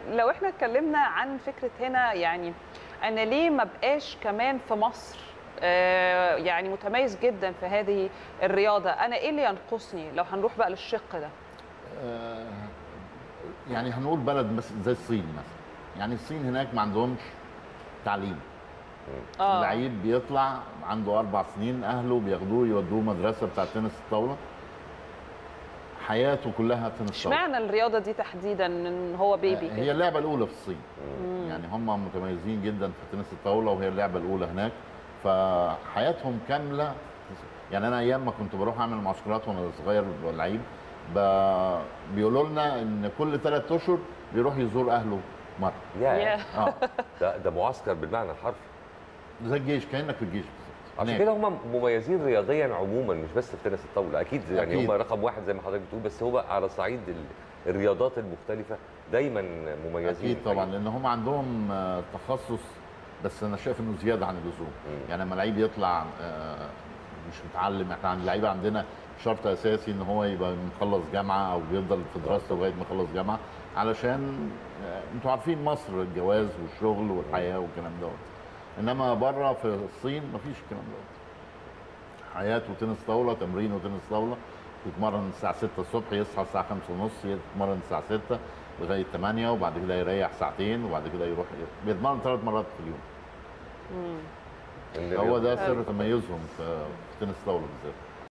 لو احنا اتكلمنا عن فكره هنا يعني انا ليه ما بقاش كمان في مصر آه، يعني متميز جدا في هذه الرياضه انا ايه اللي ينقصني لو هنروح بقى للشق ده آه، يعني هنقول بلد بس زي الصين مثلا يعني الصين هناك ما عندهمش تعليم اه اللعيب بيطلع عنده اربع سنين اهله بياخدوه يودوه مدرسه بتاع تنس الطاوله حياته كلها تنس طاوله اشمعنى الرياضه دي تحديدا ان هو بيبي هي كده اللعبه الاولى في الصين يعني هم متميزين جدا في تنس الطاوله وهي اللعبه الاولى هناك فحياتهم كامله يعني انا ايام ما كنت بروح اعمل معسكرات وانا صغير لعيب ب- بيقولوا لنا ان كل ثلاث اشهر بيروح يزور اهله مره يا ياه. اه ده ده معسكر بالمعنى الحرفي زي الجيش كانك في الجيش بالظبط عشان هناك. كده هم مميزين رياضيا عموما مش بس في تنس الطاوله اكيد يعني أكيد. هم رقم واحد زي ما حضرتك بتقول بس هو على صعيد ال- الرياضات المختلفه دايما مميزين اكيد طبعا لان هم عندهم آه، تخصص بس انا شايف انه زياده عن اللزوم مم. يعني لما لعيب يطلع آه، مش متعلم احنا عند اللعيبه عندنا شرط اساسي ان هو يبقى مخلص جامعه او بيفضل في دراسته لغايه ما يخلص جامعه علشان آه، انتوا عارفين مصر الجواز والشغل والحياه والكلام دوت انما بره في الصين مفيش الكلام دوت حياه وتنس طاوله تمرين وتنس طاوله يتمرن الساعه 6 الصبح يصحى الساعه 5 ونص يتمرن الساعه 6 لغايه 8 وبعد كده يريح ساعتين وبعد كده يروح بيتمرن ثلاث مرات في اليوم مم. إن هو ده الرياضة- سر تميزهم في في تنس الطاوله بالذات